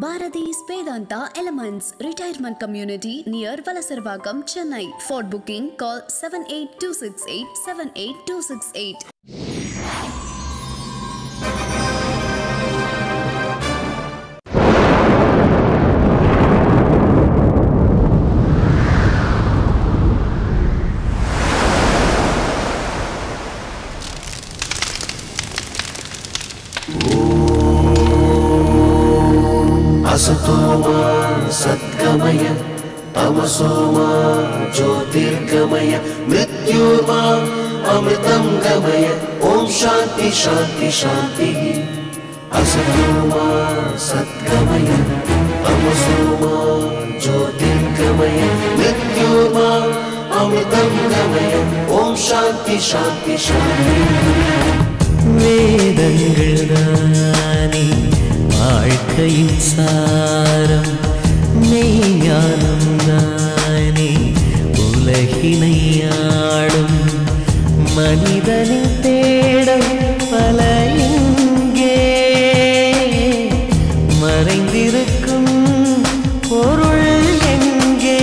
Bharati's Vedanta Elements Retirement Community near Valasarvagam, Chennai. For booking, call 78268 78268. असतो मा सद्गमय तमसो मा ज्योतिर्गमय मृत्युर्मा अमृतं गमय ॐ शान्ति शान्ति शान्तिः असतो मा सद्गमय तमसो मा ज्योतिर्गमय मृत्युर्मा अमृतं गमय ॐ शान्ति शान्ति शान्तिः வேதங்கள் தானே வாழ்க்கையின் சாரம் மெய்ஞானம் தானே உலகினை ஆடும் மனிதனின் தேடம் பல இங்கே மறைந்திருக்கும் பொருள் எங்கே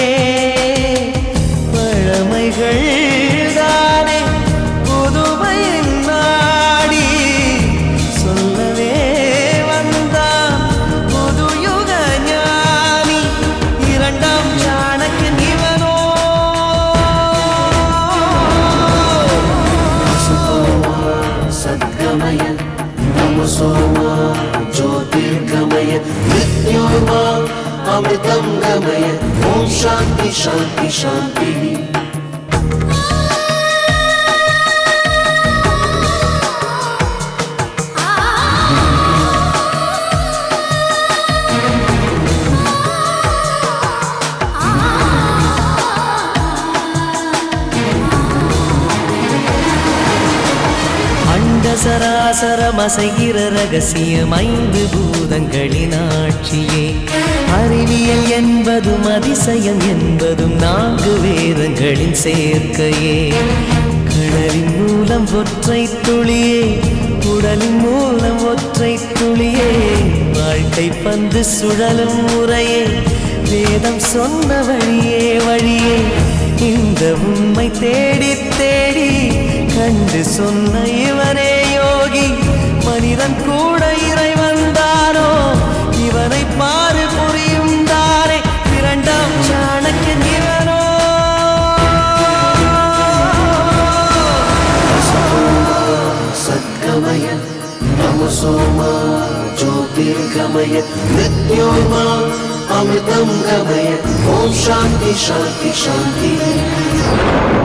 பழமைகள் தானே புதுமையின் நாடி சொல்லவே வந்தான் புது யுக ஞானி இரண்டாம் சாணக்கியன் இவனோ सद्गमय तमसो मा ज्योतिर्गमय मृत्युर्मा अमृतं गमय ॐ शान्ति शान्ति शान्तिः அண்ட சராசரம் அசைகிற ரகசியம் ஐந்து பூதங்களின் ஆட்சியே அறிவியல் என்பதும் அதிசயம் என்பதும் நான்கு வேதங்களின் சேர்க்கையே கடலின் மூலம் ஒற்றை துளியே உடலின் மூலம் ஒற்றை துளியே வாழ்க்கை பந்து சுழலும் முறையே வேதம் சொன்ன வழியே வழியே இந்த உண்மை தேடி தேடி கண்டு சொன்ன இவனே யோகி மனிதன் கூட இறைவன் தானோ இவனை பாரு புரியும் தானே இரண்டாம் சாணக்கியன் இவனோ सद्गमय तमसो मा ज्योतिर्गमय मृत्युर्मा अमृतं गमय ॐ शान्ति शान्ति शान्तिः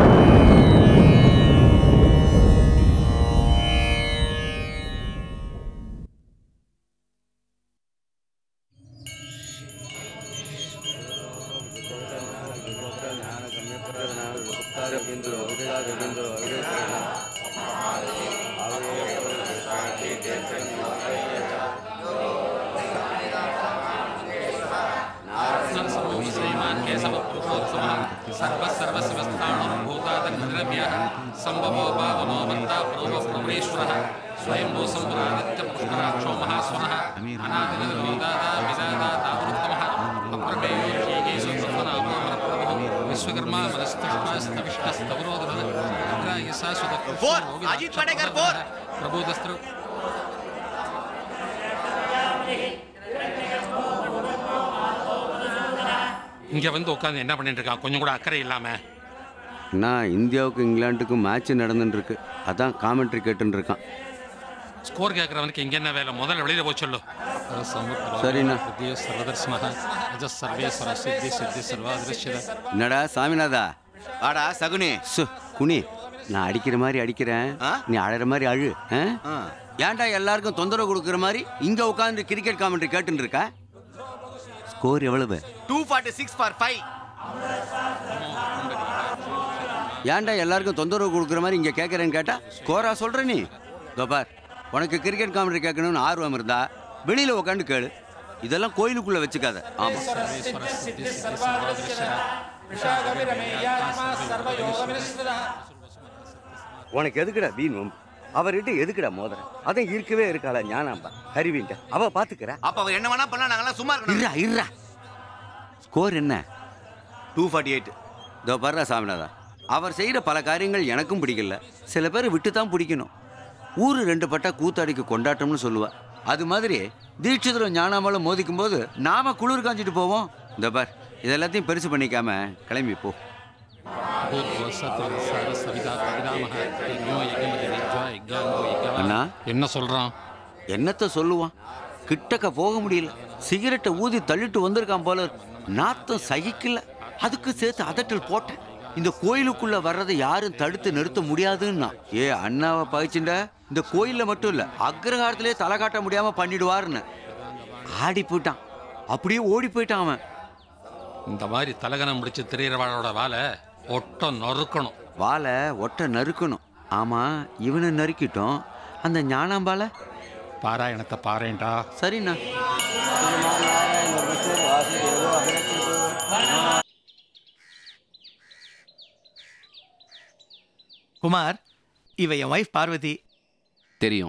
श्रीमान् केशवपुरुषोत्तमः सर्वसर्वशिवस्थाणुर्भूतातन्निरम्यः सम्भवो पावनो मन्ता पूर्वप्रमेश्वरः स्वयम्भू सम्पुरादित्यपुष्कराक्षो महास्वनः अनादिनिर्लोदाता विदादातावृत्तमः अप्रमेयो ह्येकेशो ब्रह्मनामो वरप्रभुः विश्वकर्मा मनस्तुष्टस्तविष्टस्तवरोधः अग्रायसा फोर, अजीत पटेकर, फोर। प्रबोधस्त्र இங்க வந்து உட்காந்து என்ன பண்ணிட்டு இருக்கான் கொஞ்சம் கூட அக்கறை இல்லாம நான் இந்தியாவுக்கும் இங்கிலாந்துக்கும் மேட்ச் நடந்துட்டு இருக்கு அதான் காமெண்ட்ரி கேட்டுன்னு இருக்கான் ஸ்கோர் கேட்கறவனுக்கு இங்க என்ன வேலை முதல்ல வெளியில போய் சொல்லு சரிண்ணா. சர்வதர்சன அஜ சர்வேஸ்வர சித்தி சித்தி சர்வாதிருஷ்யத என்னடா சாமிநாதா ஆடா சகுனி சு குனி நான் அடிக்கிற மாதிரி அடிக்கிறேன் ஆ? நீ அழற மாதிரி அழு ஆ? ஆ. ஏன்டா எல்லாருக்கும் தொந்தரவு கொடுக்குற மாதிரி இங்க உட்காந்து கிரிக்கெட் காமெண்ட்ரி கேட்டுன்னு இருக்க ஸ்கோர் எவ்வளவு two forty six four five ஏன்டா எல்லாருக்கும் தொந்தரவு கொடுக்குற மாதிரி இங்க கேட்கறேன்னு கேட்டா ஸ்கோரா சொல்ற நீ இதோ பார் உனக்கு கிரிக்கெட் காமெண்ட்ரி கேட்கணும்னு ஆர்வம் இருந்தா வெளியில உட்காந்து கேளு இதெல்லாம் கோயிலுக்குள்ள வச்சுக்காத ஆமா சர்வேஸ்வர சித்தி சித்தி சர்வாதிருஷ்யத உனக்கு எதுக்குடா வீண் வம்பு? அவர்கிட்ட எதுக்குடா மோதிர அதான் இருக்கவே இருக்காளா ஞானாம்பா கருவிங்க அவ பாத்துக்கிறா அப்ப அவர் என்ன வேணா பண்ணா நாங்கெல்லாம் சும்மா இருக்கணும் இருறா இருறா ஸ்கோர் என்ன டூ ஃபார்ட்டி எயிட் இதோ பர்றா சாமிநாதா அவர் செய்கிற பல காரியங்கள் எனக்கும் பிடிக்கல சில பேர் விட்டு தான் பிடிக்கணும் ஊரு ரெண்டு பட்டா கூத்தாடிக்கு கொண்டாட்டம்னு சொல்லுவா அது மாதிரி தீட்சிதரும் ஞானாமலும் மோதிக்கும் போது நாம குளிர் காஞ்சிட்டு போவோம் இந்த பார் இதெல்லாத்தையும் பெருசு பண்ணிக்காம கிளம்பி போ அண்ணா என்ன சொல்றான் என்னத்த சொல்லுவான் கிட்டக்க போக முடியல சிகரெட்டை ஊதி தள்ளிட்டு வந்திருக்கான் போல இருக்கு. நாத்தம் சகிக்கல அதுக்கு சேர்த்து அதட்டல் போட்டேன் இந்த கோயிலுக்குள்ள வர்றதை யாரும் தடுத்து நிறுத்த முடியாதுன்னா ஏ அண்ணாவை பகிச்சுண்ட இந்த கோயில்ல மட்டும் இல்ல அக்ரஹாரத்திலே தலை காட்ட முடியாம பண்ணிடுவாருன்னு ஆடி போயிட்டான் அப்படியே ஓடி போயிட்டான் அவன் இந்த மாதிரி தலகனம் முடிச்சு திரியறவாளோட வாழை ஒட்டம் நொறுக்கணும் வாழை ஒட்ட நறுக்கணும் ஆமா இவனை நறுக்கிட்டோம் அந்த ஞானாம்பால பாராயணத்தை பாரேன்டா சரிண்ணா குமார் இவ என் ஒய்ஃப் பார்வதி தெரியும்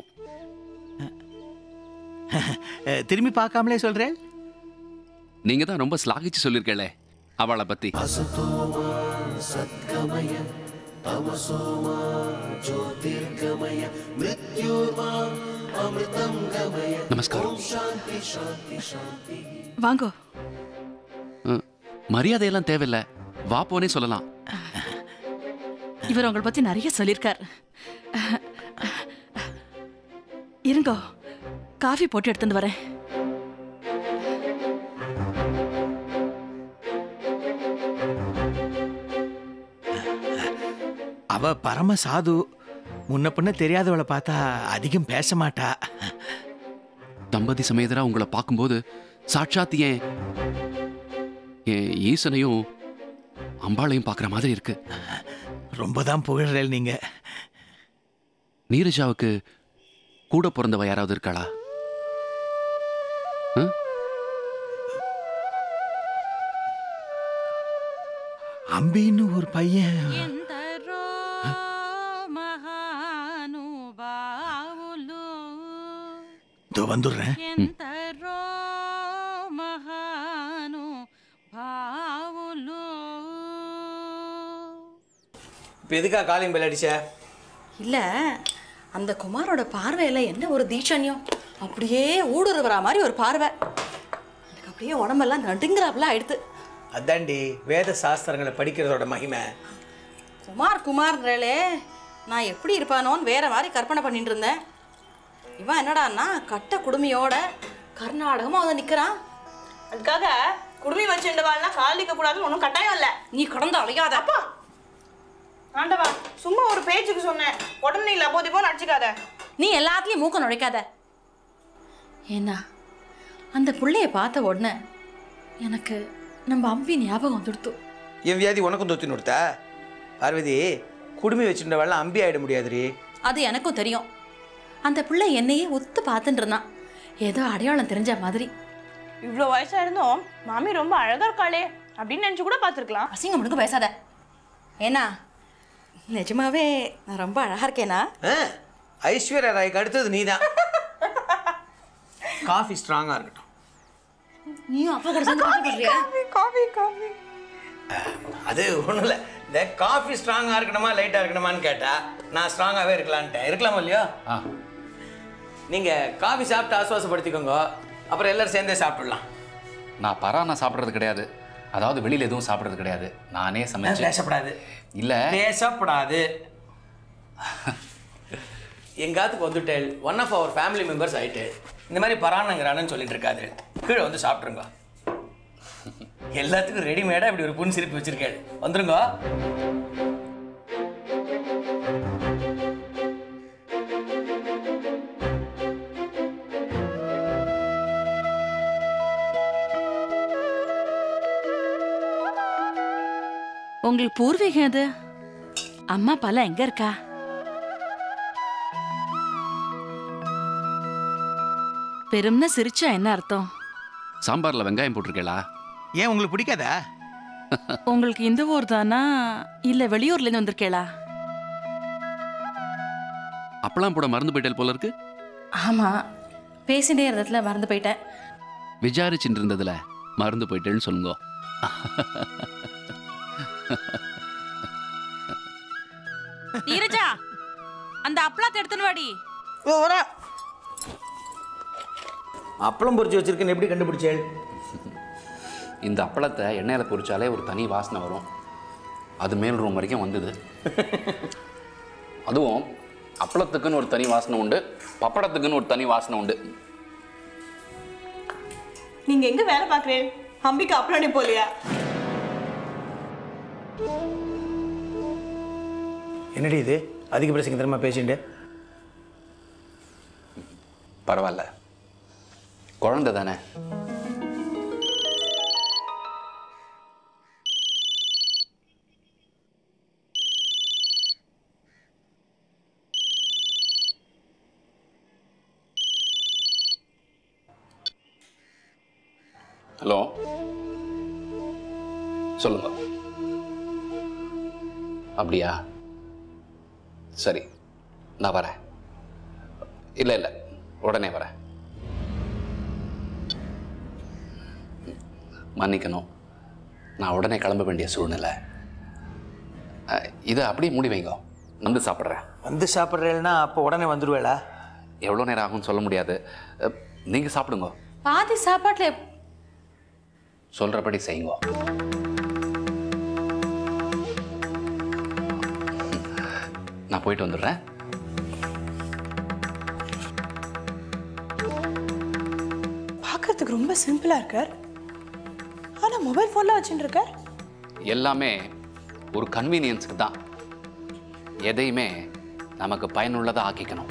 அஹ், திரும்பி பார்க்காமலே சொல்றேன் நீங்க தான் ரொம்ப ஸ்லாகிச்சு சொல்லிருக்கல அவளை பத்தி நமஸ்காரம் வாங்கோ ம், மரியாதையெல்லாம் தேவையில்ல வா போனே சொல்லலாம் இவர் உங்களை பத்தி நிறைய சொல்லியிருக்கார் இருங்கோ காஃபி போட்டு எடுத்துட்டு வரேன் அவ பரம சாது முன்ன பின்ன தெரியாதவளை பார்த்தா அதிகம் பேச மாட்டா தம்பதி சமேதரா உங்களை பார்க்கும்போது சாட்சாத் ஏன் என் ஈசனையும் அம்பாளையும் பார்க்குற மாதிரி இருக்கு ரொம்ப தான் புகழ்றேன் நீங்க நீரஜாவுக்கு கூட பிறந்தவ யாராவது இருக்காளா ம்? அம்பின்னு ஒரு பையன் ఎందరో మహానుభావులు இதோ வந்துடுறேன் ఎందరో మహానుభావులు இப்போ எதுக்கா காலிங் பெல் அடிச்ச இல்ல அந்த குமாரோட பார்வையில என்ன ஒரு தீட்சண்யம் அப்படியே ஊடுருவற மாதிரி ஒரு பார்வை எனக்கு அப்படியே உடம்பெல்லாம் நடுங்கிறாப்புல ஆயிடுது அதாண்டி வேத சாஸ்திரங்களை படிக்கிறதோட மகிமை குமார் குமார்ன்றே நான் எப்படி இருப்பானோன்னு வேற மாதிரி கற்பனை பண்ணிட்டு இருந்தேன் இவன் என்னடான்னா கட்ட குடுமையோட கர்நாடகமா வந்து நிக்கிறான் அதுக்காக குடுமி வச்சுட்டு வாழ்னா கால் நிற்க கூடாதுன்னு ஒன்றும் கட்டாயம் இல்லை நீ கடந்து அலையாத அப்பா ஆண்டவா சும்மா ஒரு பேச்சுக்கு சொன்னேன் உடனே நீ லபோதிப்போ நடிச்சுக்காத நீ எல்லாத்துலயும் மூக்க நுழைக்காத ஏன்னா அந்த புள்ளைய பார்த்த உடனே எனக்கு நம்ம அம்பி ஞாபகம் வந்துடுத்து என் வியாதி உனக்கும் தொத்தி நொடுத்தா பார்வதி குடுமி வச்சுட்ட வெள்ளம் அம்பி ஆயிட முடியாதுரி அது எனக்கும் தெரியும் அந்த பிள்ளை என்னையே ஒத்து பார்த்துட்டு இருந்தான் ஏதோ அடையாளம் தெரிஞ்ச மாதிரி இவ்வளோ வயசா இருந்தும் மாமி ரொம்ப அழகா இருக்காளே அப்படின்னு நினச்சி கூட பார்த்துருக்கலாம் அசிங்கம் முடுங்க பேசாத ஏன்னா நிஜமாவே நான் ரொம்ப அழகா இருக்கேனா ஐஸ்வர்யா ராய்க்கு அடுத்தது நீதான் காஃபி ஸ்ட்ராங்காக இருக்கட்டும் நீயும் அப்பா கூட சேர்ந்து காஃபி போடுறியா காஃபி காஃபி அது ஒன்றும் இல்லை இந்த காஃபி ஸ்ட்ராங்காக இருக்கணுமா லைட்டாக இருக்கணுமான்னு கேட்டா நான் ஸ்ட்ராங்காகவே இருக்கலான்ட்டேன் இருக்கலாமா இல்லையோ நீங்கள் காஃபி சாப்பிட்டு ஆசுவாசப்படுத்திக்கோங்க அப்புறம் எல்லாரும் சேர்ந்தே சாப்பிடலாம் நான் பரானா சாப்பிட்றது கிடையாது அதாவது வெளியில எதுவும் சாப்பிட்றது கிடையாது நானே சமைச்சு பேசப்படாது இல்ல பேசப்படாது எங்காத்துக்கு வந்துட்டேன் one of our family members ஆயிட்டு இந்த மாதிரி பரானங்கிறானு சொல்லிட்டு இருக்காது கீழே வந்து சாப்பிட்ருங்க எல்லாத்துக்கும் ரெடிமேடாக இப்படி ஒரு புன் சிரிப்பு வச்சிருக்கேன் வந்துருங்க உங்களுக்கு பூர்வீகம் எது அம்மா பல எங்க இருக்கா பெரும்னு சிரிச்சா என்ன அர்த்தம் சாம்பார்ல வெங்காயம் போட்டிருக்கேளா ஏன் உங்களுக்கு பிடிக்காதா உங்களுக்கு இந்த ஊர் தானா இல்ல வெளியூர்ல இருந்து வந்திருக்கேளா அப்பளம் போட மறந்து போயிட்டல் போல இருக்கு ஆமாம் பேசிட்டே இருந்ததுல மறந்து போயிட்டேன் விசாரிச்சுட்டு இருந்ததுல மறந்து போயிட்டேன்னு சொல்லுங்க நீரஜா அந்த அப்பளத்தை எடுத்துன்னு வாடி அப்பளம் பொரிச்சு வச்சிருக்கேன்னு எப்படி கண்டுபிடிச்சேள் இந்த அப்பளத்தை எண்ணெயில் பொரிச்சாலே ஒரு தனி வாசனை வரும் அது மேல் ரூம் வரைக்கும் வந்தது அதுவும் அப்பளத்துக்குன்னு ஒரு தனி வாசனை உண்டு பப்படத்துக்குன்னு ஒரு தனி வாசனை உண்டு நீங்க எங்க வேலை பாக்குறேன் அம்பிக்கு அப்புறம் போலியா என்னடி இது அதிக பிரசங்கத்தனமாக பேசிட்டு பரவாயில்ல குழந்தை தானே ஹலோ சொல்லுங்க அப்படியா சரி நான் வரேன் இல்லை இல்லை உடனே வரேன் மன்னிக்கணும் நான் உடனே கிளம்ப வேண்டிய சூழ்நிலை அஹ், இதை அப்படியே மூடி வைங்க வந்து சாப்பிட்றேன் வந்து சாப்பிட்றேன்னா அப்போ உடனே வந்துடுவேளா எவ்வளோ நேரம் ஆகும்னு சொல்ல முடியாது நீங்கள் சாப்பிடுங்க பாதி சாப்பாட்டில் சொல்கிறபடி செய்யுங்க நான் போயிட்டு வந்துடுறேன் பார்க்கறதுக்கு ரொம்ப சிம்பிளா இருக்கார் ஆனா மொபைல் ஃபோன்லாம் வச்சுட்டு இருக்கார் எல்லாமே ஒரு கன்வீனியன்ஸுக்கு தான் எதையுமே நமக்கு பயனுள்ளதாக ஆக்கிக்கணும்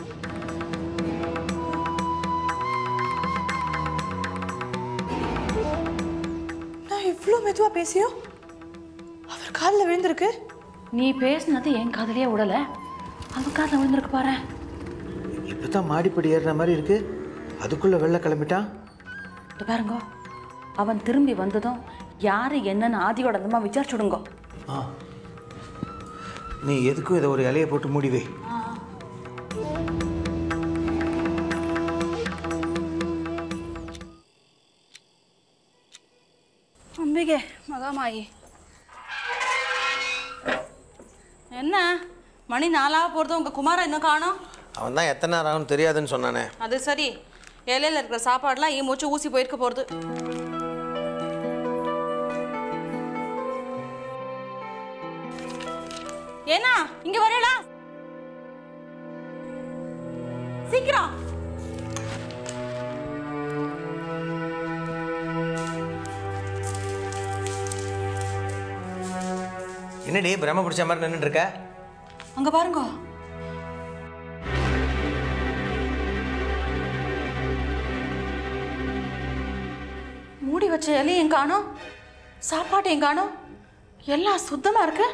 நான் இவ்வளோ மெதுவா பேசியும் அவர் காலில் விழுந்திருக்கு நீ பேசுனது என் காதலியே விடலை அவன் காதில் விழுந்திருக்கு பாரு இப்போ தான் மாடிப்படி ஏறுற மாதிரி இருக்கு அதுக்குள்ளே வெளில கிளம்பிட்டான் இது பாருங்க அவன் திரும்பி வந்ததும் யாரு என்னன்னு ஆதியோட அந்தமா விசாரிச்சுடுங்க ஆ நீ எதுக்கும் இதை ஒரு இலையை போட்டு மூடி வை அம்பிகே மகாமாயி என்ன மணி நாலாக போகிறது உங்கள் குமாரா இன்னும் காணோம் அவன் தான் எத்தனை நேரம் ஆகும்னு தெரியாதுன்னு சொன்னானே அது சரி இலையில இருக்கிற சாப்பாடுலாம் ஈ மூச்சு ஊசி போயிருக்க போகிறது ஏன்னா இங்க வரேடா சீக்கிரம் என்னடி பிரம்ம பிடிச்ச மாதிரி நின்றுட்டு இருக்க அங்க பாருங்க மூடி வச்ச இலையும் காணோம் சாப்பாட்டையும் காணோம் எல்லாம் சுத்தமா இருக்கு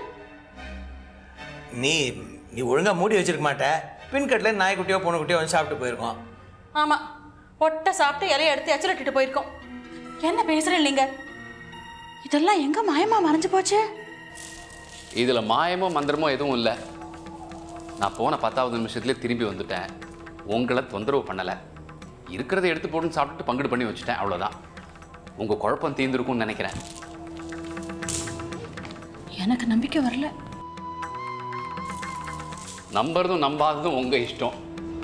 நீ நீ ஒழுங்கா மூடி வச்சிருக்க மாட்ட பின்கட்டில் நாய்க்குட்டியோ பூனைக்குட்டியோ வந்து சாப்பிட்டு போயிருக்கோம் ஆமா பொட்டை சாப்பிட்டு இலையை எடுத்து எச்சரிட்டு போயிருக்கோம் என்ன பேசுறேன் நீங்க இதெல்லாம் எங்க மாயமா மறைஞ்சு போச்சு இதில் மாயமோ மந்திரமோ எதுவும் இல்லை நான் போன பத்தாவது நிமிஷத்துலேயே திரும்பி வந்துட்டேன் உங்களை தொந்தரவு பண்ணலை இருக்கிறத எடுத்து போட்டுன்னு சாப்பிட்டுட்டு பங்குடு பண்ணி வச்சுட்டேன் அவ்வளோதான் உங்கள் குழப்பம் தீர்ந்துருக்கும்னு நினைக்கிறேன் எனக்கு நம்பிக்கை வரல நம்புறதும் நம்பாததும் உங்கள் இஷ்டம்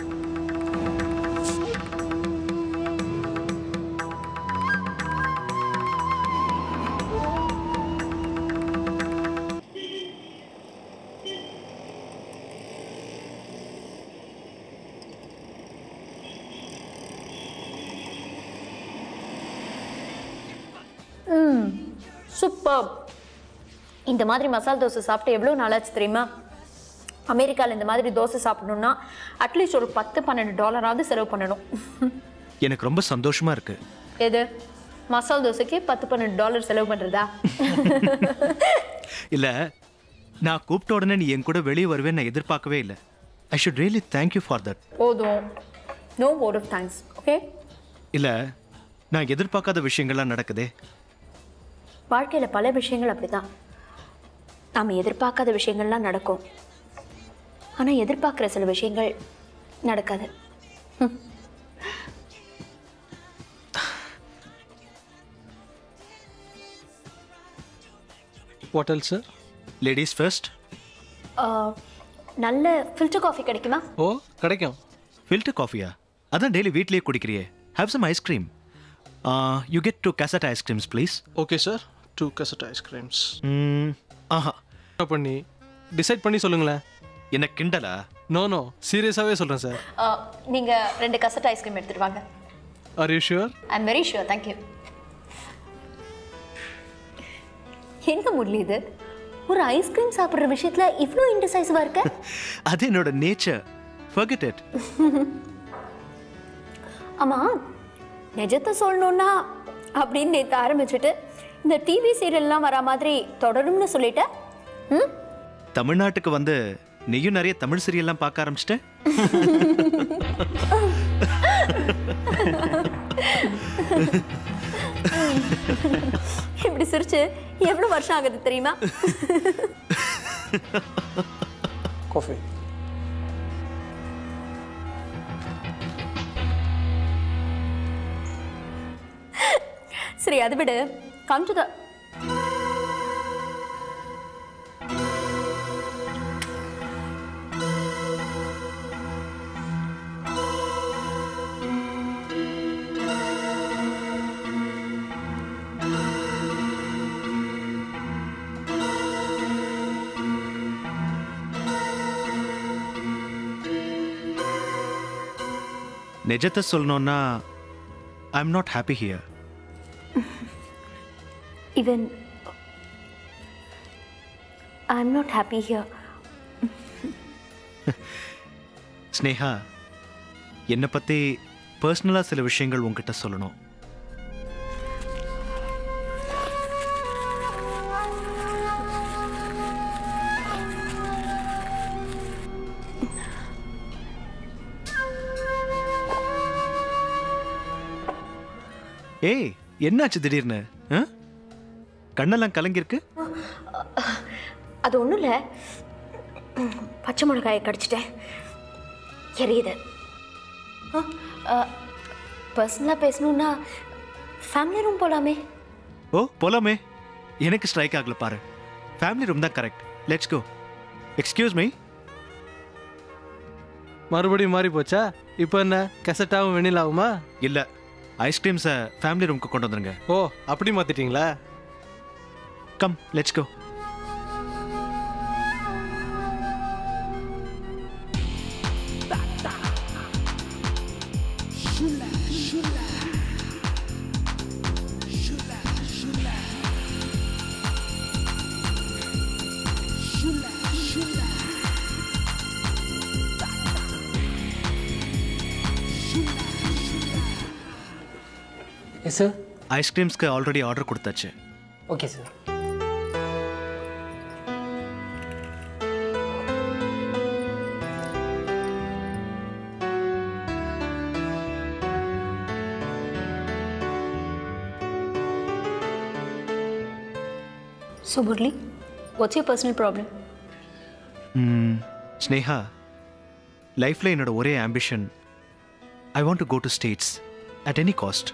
ம் சூப்பர் இந்த மாதிரி மசால் தோசை சாப்பிட்டு எவ்வளோ நாளாச்சு தெரியுமா அமெரிக்காவில் இந்த மாதிரி தோசை சாப்பிடணும்னா அட்லீஸ்ட் ஒரு பத்து பன்னெண்டு டாலராவது செலவு பண்ணணும் எனக்கு ரொம்ப சந்தோஷமா இருக்கு எது மசால் தோசைக்கு பத்து பன்னெண்டு டாலர் செலவு பண்ணுறதா இல்ல நான் கூப்பிட்ட உடனே நீ என் கூட வெளியே வருவேன்னு நான் எதிர்பார்க்கவே இல்லை I should really thank you for that போதும் no word of thanks okay இல்ல நான் எதிர்பார்க்காத விஷயங்கள்லாம் நடக்குதே வாழ்க்கையில் பல விஷயங்கள் அப்படிதான் நாம் எதிர்பார்க்காத விஷயங்கள்லாம் நடக்கும் ஆனால் எதிர்பார்க்குற சில விஷயங்கள் நடக்காது what else sir ladies first ஆஹ், நல்ல ஃபில்டர் காஃபி கிடைக்குமா ஓ கிடைக்கும் ஃபில்டர் காஃபியா அதான் டெய்லி வீட்லயே குடிக்கிறியே have some ice cream you get two cassata ice creams please okay sir two cassata ice creams ஆஹா பண்ணி டிசைட் பண்ணி சொல்லுங்களேன் என்ன கிண்டலா நோ நோ சீரியஸாகவே சொல்கிறேன் சார் ஆஹ், நீங்க ரெண்டு கசட் ஐஸ்கிரீம் எடுத்துட்டு வாங்க are you sure I am very sure thank you என்ன முரளி இது ஒரு ஐஸ்கிரீம் சாப்பிட்ற விஷயத்துல இவ்வளோ இன்டிசைசிவா இருக்க அது என்னோட நேச்சர் ஃபர்கெட் இட் ஆமா நிஜத்தை சொல்லணும்னா அப்படின்னு நேற்று ஆரம்பிச்சுட்டு இந்த டிவி சீரியல்லாம் வர மாதிரி தொடரும்னு சொல்லிட்ட ம் தமிழ்நாட்டுக்கு வந்து நீயும் நிறைய தமிழ் சீரியல்லாம் பார்க்க ஆரம்பிச்சிட்ட இப்படி சிரிச்சு எவ்வளவு வருஷம் ஆகுது தெரியுமா காஃபி சரி அது விடு கம் டு த நிஜத்தை சொல்லணும்னா I am not happy here even I'm not happy here. Sneha என்னை பற்றி பர்சனலாக சில விஷயங்கள் உங்ககிட்ட சொல்லணும் ஏய் என்னாச்சு திடீர்னு ஆ? கண்ணெல்லாம் கலங்கிருக்கு அது ஒன்றும் இல்லை பச்சை மிளகாயை கடிச்சிட்டேன் எரியுது பர்சனலாக பேசணுன்னா ஃபேமிலி ரூம் போகலாமே ஓ போலாமே எனக்கு ஸ்ட்ரைக் ஆகல பாரு ஃபேமிலி ரூம் தான் correct let's go excuse me மறுபடியும் மாறி போச்சா இப்போ என்ன கெசட்டாகவும் வெண்ணிலாவுமா இல்லை ஐஸ்கிரீம்ஸை ஃபேமிலி ரூம்க்கு கொண்டு வந்துருங்க ஓ அப்படி மாற்றிட்டீங்களா come let's go yes sir ஐஸ்கிரீம்ஸ்க்கு ஆல்ரெடி ஆர்டர் கொடுத்தாச்சு okay sir so Murali what's your personal problem hmm, Sneha லைஃப்பில் என்னோட ஒரே ambition I want to go to States at any cost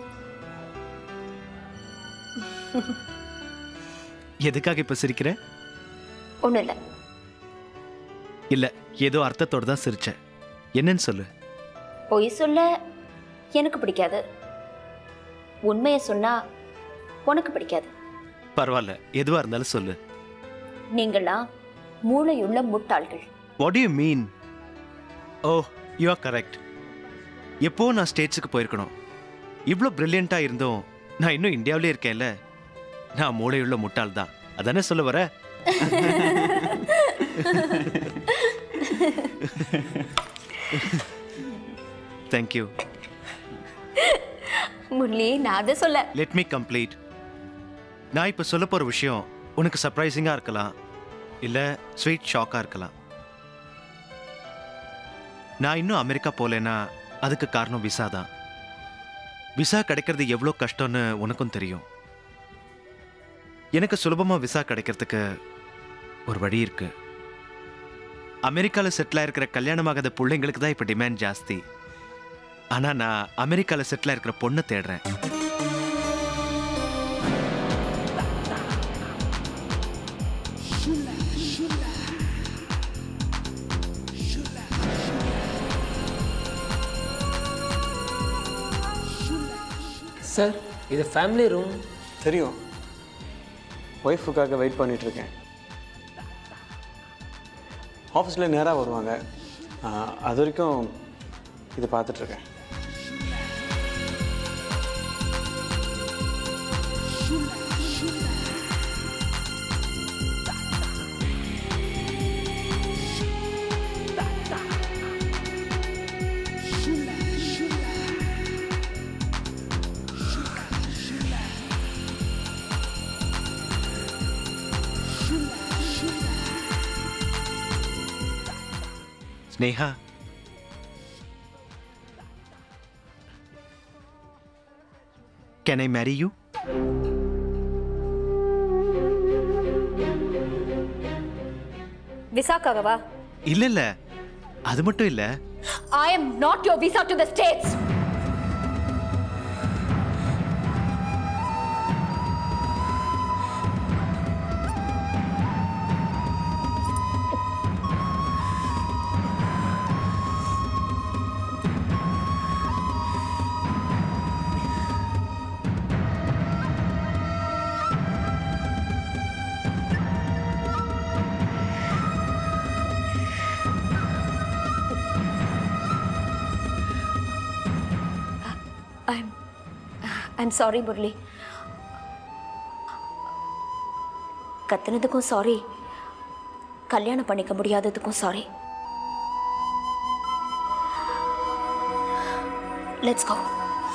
எதுக்காக இப்போ சிரிக்கிற ஒன்றும் இல்லை இல்லை ஏதோ அர்த்தத்தோட தான் சிரிச்சேன் என்னன்னு சொல்லு பொய் சொல்ல எனக்கு பிடிக்காது உண்மையை சொன்னா உனக்கு பிடிக்காது பரவாயில்ல எதுவாக இருந்தாலும் சொல்லு நீங்களாம் மூளையுள்ள முட்டாள்கள் what you mean oh you are correct எப்போ நான் ஸ்டேட்ஸுக்கு போயிருக்கணும் இவ்வளோ ப்ரில்லியண்ட்டாக இருந்தும் நான் இன்னும் இந்தியாவிலே இருக்கேன்ல நான் மூளையுள்ள முட்டாள் தான் அதானே சொல்ல வர தேங்க்யூ முரளி நான் அதை சொல்ல லெட் மீ கம்ப்ளீட் நான் இப்போ சொல்ல போகிற விஷயம் உனக்கு சர்ப்ரைசிங்காக இருக்கலாம் இல்லை ஸ்வீட் ஷாக்காக இருக்கலாம் நான் இன்னும் அமெரிக்கா போகலன்னா அதுக்கு காரணம் விசா தான் விசா கிடைக்கிறது எவ்வளோ கஷ்டம்னு உனக்கும் தெரியும் எனக்கு சுலபமாக விசா கிடைக்கிறதுக்கு ஒரு வழி இருக்கு அமெரிக்காவில் செட்டில் ஆயிருக்கிற கல்யாணமாகாத பிள்ளைங்களுக்கு தான் இப்போ டிமாண்ட் ஜாஸ்தி ஆனால் நான் அமெரிக்காவில் செட்டில் ஆயிருக்கிற பொண்ணை தேடுறேன் சார் இது ஃபேமிலி ரூம் தெரியும் ஒய்ஃபுக்காக வெயிட் பண்ணிட்டு இருக்கேன் ஆஃபீஸில் நேராக வருவாங்க ஆ, அது வரைக்கும் இது பார்த்துட்ருக்கேன் Sneha can I marry you விசாக்காகவா இல்ல இல்ல அது மட்டும் இல்ல I am not your visa to the States I'm I'm sorry Murali கத்துனதுக்கும் சாரி கல்யாணம் பண்ணிக்க முடியாததுக்கும் சாரி லெட்ஸ் கோ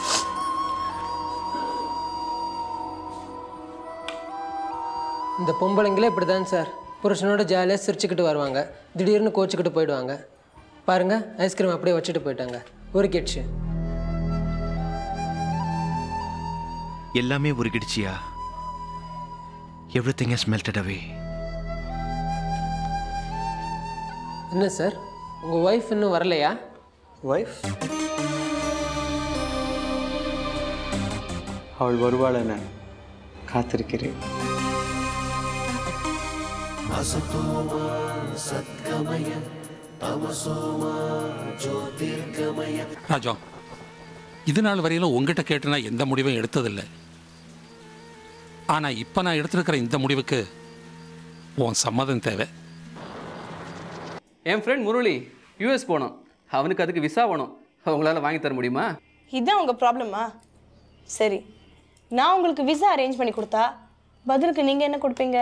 இந்த பொம்பளைங்களே இப்படி தான் சார் புருஷனோட ஜாலியாக சிரிச்சுக்கிட்டு வருவாங்க திடீர்னு கோச்சிக்கிட்டு போயிடுவாங்க பாருங்க ஐஸ்கிரீம் அப்படியே வச்சுட்டு போயிட்டாங்க ஒரு கிட்ஸு எல்லாமே உருகிடுச்சியா everything is melted away என்ன சார் உங்கள் ஒய்ஃப் இன்னும் வரலையா ஒய்ஃப் அவள் வருவாள் என காத்திருக்கிறேன் असतोमा सद्गमय तमसोमा ज्योतिर्गमय ராஜா இது நாள் வரையிலும் உங்ககிட்ட கேட்டு நான் எந்த முடிவும் எடுத்ததில்லை ஆனா இப்ப நான் எடுத்திருக்கிற இந்த முடிவுக்கு உன் சம்மதம் தேவை என் ஃப்ரெண்ட் முரளி யூஎஸ் போனோம் அவனுக்கு அதுக்கு விசா வேணும் உங்களால் வாங்கி தர முடியுமா இதான் உங்க ப்ராப்ளமா சரி நான் உங்களுக்கு விசா அரேஞ்ச் பண்ணி கொடுத்தா பதிலுக்கு நீங்க என்ன கொடுப்பீங்க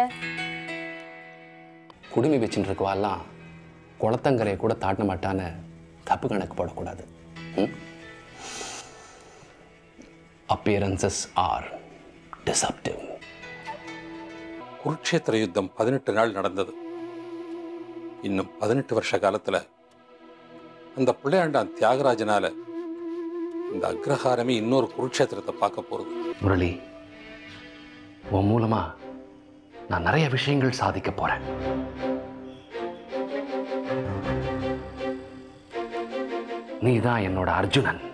குடுமி வச்சுட்டு இருக்கவாலாம் குளத்தங்கரையை கூட தாட்ட மாட்டான்னு தப்பு கணக்கு போடக்கூடாது அப்பியரன்சஸ் ஆர் டிசப்டிவ் குருட்சேத்திர யுத்தம் பதினெட்டு நாள் நடந்தது இன்னும் பதினெட்டு வருஷ காலத்துல அந்த பிள்ளையாண்டான் தியாகராஜனால இந்த அக்ரஹாரமே இன்னொரு குருட்சேத்திரத்தை பார்க்க போறது முரளி உன் மூலமா நான் நிறைய விஷயங்கள் சாதிக்க போறேன் நீ தான் என்னோட அர்ஜுனன்